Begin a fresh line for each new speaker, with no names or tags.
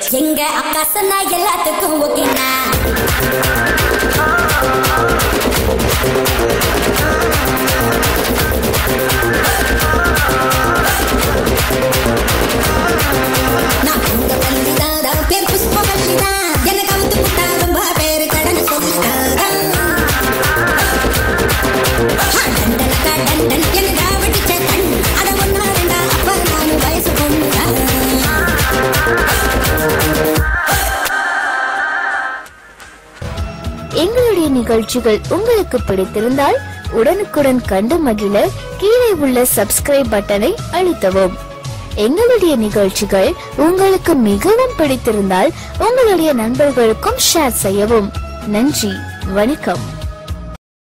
எங்க அக்கா சொன்னா எல்லாத்துக்கும் ஓகேனா நான் உங்க பள்ளிதான் தான் பேர் புஷ்பவல்லிதான் எனக்கு அவுத்து புட்டா ரொம்ப பேரு கடன் சொல்லிட்டாதான் டண்டனக்கா டண்டன் எனக்கா வெடிச்ச கண் அட ஒன்னா ரெண்டா அப்ப நானு வயசு பொண்ணுதான்
எங்களுடைய நிகழ்ச்சிகள் உங்களுக்கு பிடித்திருந்தால் உடனுக்குடன் கண்டு மகிழ கீழே உள்ள சப்ஸ்கிரைப் பட்டனை அழுத்தவும் எங்களுடைய நிகழ்ச்சிகள் உங்களுக்கு மிகவும் பிடித்திருந்தால் உங்களுடைய நண்பர்களுக்கும் ஷேர் செய்யவும் நன்றி வணக்கம்